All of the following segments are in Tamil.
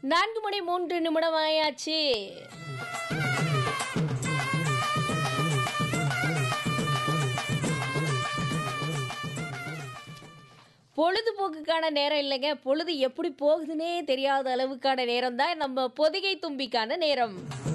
நான்கு மணி மூன்று நிமிடம் ஆயாச்சு பொழுதுபோக்குக்கான நேரம் இல்லைங்க பொழுது எப்படி போகுதுன்னே தெரியாத அளவுக்கான நேரம் தான் நம்ம பொதிகை தும்பிக்கான நேரம்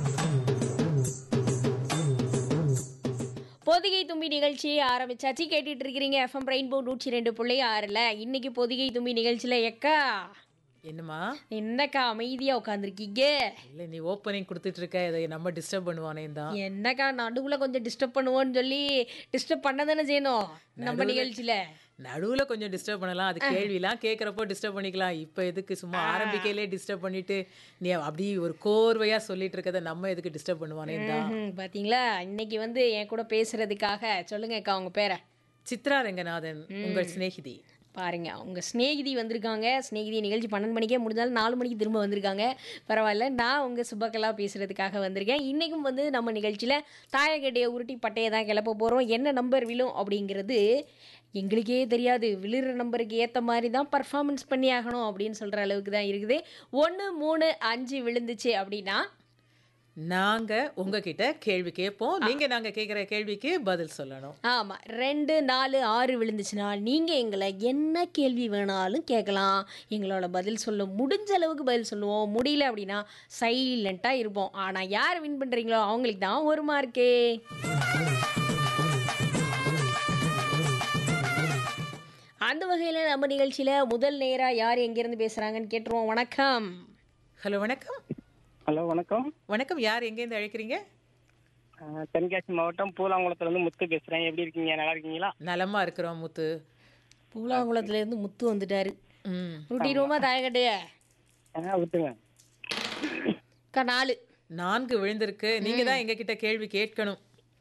பொதிகை தும்பி நிகழ்ச்சியை ஆரம்பிச்சாச்சு கேட்டுட்டு இருக்கிறீங்க எஃப்எம் ரெயின்போ நூற்றி ரெண்டு புள்ளி ஆறில் இன்னைக்கு பொதிகை தும்பி நிகழ்ச்சியில் எக்கா என்னம்மா என்னக்கா அமைதியாக உட்காந்துருக்கீங்க இல்ல நீ ஓப்பனிங் கொடுத்துட்டு இருக்க இதை நம்ம டிஸ்டர்ப் பண்ணுவானே தான் என்னக்கா நடுவில் கொஞ்சம் டிஸ்டர்ப் பண்ணுவோன்னு சொல்லி டிஸ்டர்ப் பண்ண தானே செய்யணும் நம்ம நிகழ்ச்சியில் நடுவுல கொஞ்சம் டிஸ்டர்ப் பண்ணலாம் அது கேள்விலாம் கேட்குறப்போ டிஸ்டர்ப் பண்ணிக்கலாம் இப்போ எதுக்கு சும்மா ஆரம்பிக்கையிலே டிஸ்டர்ப் பண்ணிட்டு நீ அப்படி ஒரு கோர்வையா சொல்லிட்டு இருக்கத நம்ம எதுக்கு டிஸ்டர்ப் பண்ணுவானே தான் ம்ஹும். பாத்தீங்களா இன்னைக்கு வந்து என் கூட பேசுறதுக்காக சொல்லுங்க அக்கா உங்க பேரை சித்ரா ரங்கநாதன் உங்கள் சிநேகிதி பாருங்க உங்க சிநேகிதி வந்திருக்காங்க சிநேகிதி நிகழ்ச்சி பன்னெண்டு மணிக்கே முடிஞ்சாலும் நாலு மணிக்கு திரும்ப வந்திருக்காங்க பரவாயில்ல நான் உங்க சுபக்கலா பேசுறதுக்காக வந்திருக்கேன் இன்னைக்கும் வந்து நம்ம நிகழ்ச்சியில தாயக்கட்டையை உருட்டி பட்டையை தான் கிளப்ப போறோம் என்ன நம்பர் விழும் அப்படிங்கிறது எங்களுக்கே தெரியாது விழுற நம்பருக்கு ஏற்ற மாதிரி தான் பர்ஃபார்மன்ஸ் பண்ணி ஆகணும் அப்படின்னு சொல்கிற அளவுக்கு தான் இருக்குது ஒன்று மூணு அஞ்சு விழுந்துச்சு அப்படின்னா நாங்க உங்ககிட்ட கேள்வி கேட்போம் நீங்க நாங்க கேட்குற கேள்விக்கு பதில் சொல்லணும் ஆமாம் ரெண்டு நாலு ஆறு விழுந்துச்சுன்னா நீங்கள் எங்களை என்ன கேள்வி வேணாலும் கேட்கலாம் எங்களோட பதில் சொல்ல முடிஞ்ச அளவுக்கு பதில் சொல்லுவோம் முடியல அப்படின்னா சைலண்ட்டாக இருப்போம் ஆனால் யார் வின் பண்ணுறீங்களோ அவங்களுக்கு தான் ஒரு மார்க்கே அந்த வகையில் நம்ம நிகழ்ச்சியில் முதல் நேராக யார் எங்கேருந்து பேசுகிறாங்கன்னு கேட்டுருவோம் வணக்கம் ஹலோ வணக்கம் ஹலோ வணக்கம் வணக்கம் யார் எங்கேருந்து அழைக்கிறீங்க அஹ் தென்காசி மாவட்டம் பூலாங்குளத்துல இருந்து முத்து பேசுறேன் எப்படி இருக்கீங்க நல்லா இருக்கீங்களா நலமா இருக்கிறோம் முத்து பூலாங்குளத்துலேருந்து முத்து வந்துட்டாரு ம் ஊட்டிடுவோமா தாயக்கட்டைய ஆ விட்டுங்க அக்கா நாலு நான்கு விழுந்திருக்கு நீங்க தான் எங்க கிட்ட கேள்வி கேட்கணும்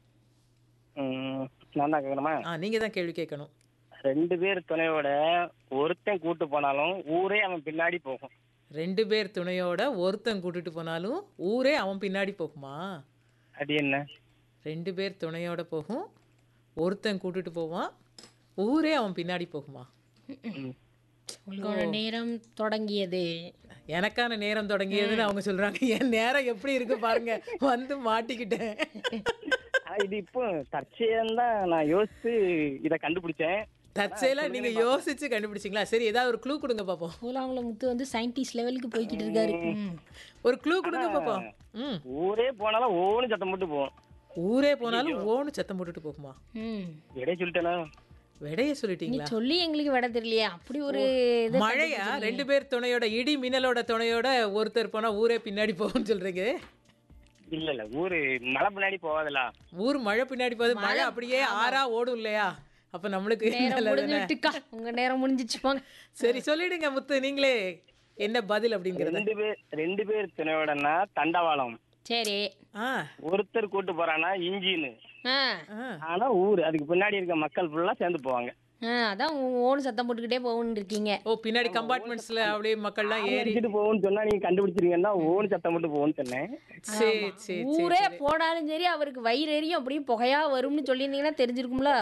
ம், நான் தான் கேட்கணுமா ஆ நீங்க தான் கேள்வி கேட்கணும் ரெண்டு பேர் துணையோட ஒருத்தன் கூட்டு போனாலும் ஊரே அவன் பின்னாடி போகும் ரெண்டு பேர் துணையோட ஒருத்தன் கூட்டிட்டு போனாலும் ஊரே அவன் பின்னாடி போகுமா அது என்ன ரெண்டு பேர் துணையோட போகும் ஒருத்தன் கூட்டிட்டு போவான் ஊரே அவன் பின்னாடி போகுமா ம். உங்களோட நேரம் தொடங்கியது எனக்கான நேரம் தொடங்கியதுன்னு அவங்க சொல்றாங்க என் நேரம் எப்படி இருக்கு பாருங்க வந்து மாட்டிக்கிட்டேன் ஆனா இது இப்போ தற்செயலம் தான் நான் யோசிச்சு இதை கண்டுபிடிச்சேன் தற்செயலா நீங்க யோசிச்சு கண்டுபிடிச்சிங்களா சரி ஏதாவது ஒரு க்ளூ கொடுங்க பாப்போம் பூலாங்குளம் முத்து வந்து சயின்டிஸ்ட் லெவலுக்கு போய்கிட்டு இருக்காரு ம். ஒரு க்ளூ கொடுங்க பாப்போம் ம் ஊரே போனாலும் ஓன்னு சத்தம் போட்டு போகும் ஊரே போனாலும் ஓன்னு சத்தம் போட்டுட்டு போகுமா ம். இடையே சொல்லிட்டேனா விடைய நீ சொல்லிட்டீங்களா சொல்லி எங்களுக்கு விட தெரியலையா அப்படி ஒரு இது மழையா ரெண்டு பேர் துணையோட இடி மின்னலோட துணையோட ஒருத்தர் போனா ஊரே பின்னாடி போகும்னு சொல்றீங்க இல்ல இல்ல ஊரு மழை பின்னாடி போகாதுல்ல ஊர் மழை பின்னாடி போகுது மழை அப்படியே ஆறா ஓடும் இல்லையா அப்ப நம்மளுக்கு நேரம் நல்லது முடிஞ்சு விட்டுக்கா உங்க நேரம் முடிஞ்சிச்சு போங்க சரி சொல்லிடுங்க முத்து நீங்களே என்ன பதில் அப்படிங்கறத ரெண்டு பேர் ரெண்டு பேர் துணையோடனா தண்டவாளம் சரி ஆ ஒருத்தர் கூட்டு போறானா இன்ஜின் ஆ ஆ ஆனா ஊர் அதுக்கு பின்னாடி இருக்க மக்கள் ஃபுல்லா சேர்ந்து போவாங்க ஆ அதான் உங்க ஓன் சத்தம் போட்டுக்கிட்டே போகணுன்னு இருக்கீங்க ஓ பின்னாடி கம்பார்ட்மெண்ட்ஸ்ல அப்படியே மக்கள்லாம் ஏறி அடிச்சுட்டு போகும்னு சொன்னா நீங்க கண்டுபிடிச்சிருங்கன்னா ஓன் சத்தம் மட்டும் போகும்னு சொன்னேன் சரி சரி ஊரே போனாலும் சரி அவருக்கு வயிறு எரியும் அப்படியே புகையா வரும்னு சொல்லியிருந்தீங்கன்னா தெரிஞ்சிருக்கும்ல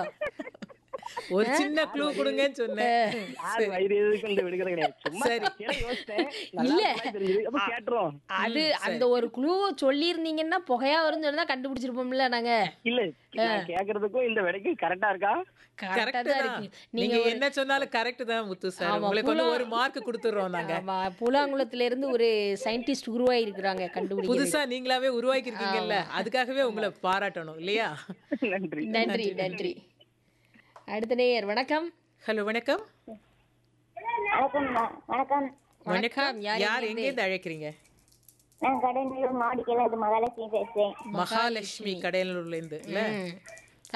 ஒரு சின்ன க்ளூ கொடுங்கன்னு சொன்னேன் யாரு வயிறு எதுக்கு இந்த விடுக்கிறது கிடையாது சும்மா சரி. கீழே யோசிச்சேன் நல்லா இல்ல. இருக்குமா தெரியுது அப்ப கேட்டுரும் அது அந்த ஒரு குழு சொல்லியிருந்தீங்கன்னா புகையா வரும்னு சொன்னா கண்டுபிடிச்சிருப்போம்ல நாங்க இல்ல நான் கேக்குறதுக்கும் இந்த விடைக்கும் கரெக்டா இருக்கா கரெக்டா கரெக்ட் தான் தான் இருக்கு நீங்க என்ன சொன்னாலும் கரெக்ட் தான் முத்து சார் உங்களுக்கு வந்து ஒரு மார்க் கொடுத்துறோம் நாங்க ஆமா புலாங்குளத்துல இருந்து ஒரு சயின்டிஸ்ட் உருவாகி இருக்கிறாங்க கண்டுபிடிக்க புதுசா நீங்களாவே உருவாக்கி இருக்கீங்கல்ல அதுக்காகவே உங்களை பாராட்டணும் இல்லையா நன்றி நன்றி நன்றி அடுத்த நேயர் வணக்கம் ஹலோ வணக்கம் வணக்கம் மா- வணக்கம் வணக்கம் யார் யார் எங்கேருந்து அழைக்கிறீங்க நான் கடைநல்லூர் மாடிக்கையில் அது மகாலட்சுமி பேசுறேன் மகாலட்சுமி கடையலூர்ல இருந்து இல்ல ம்.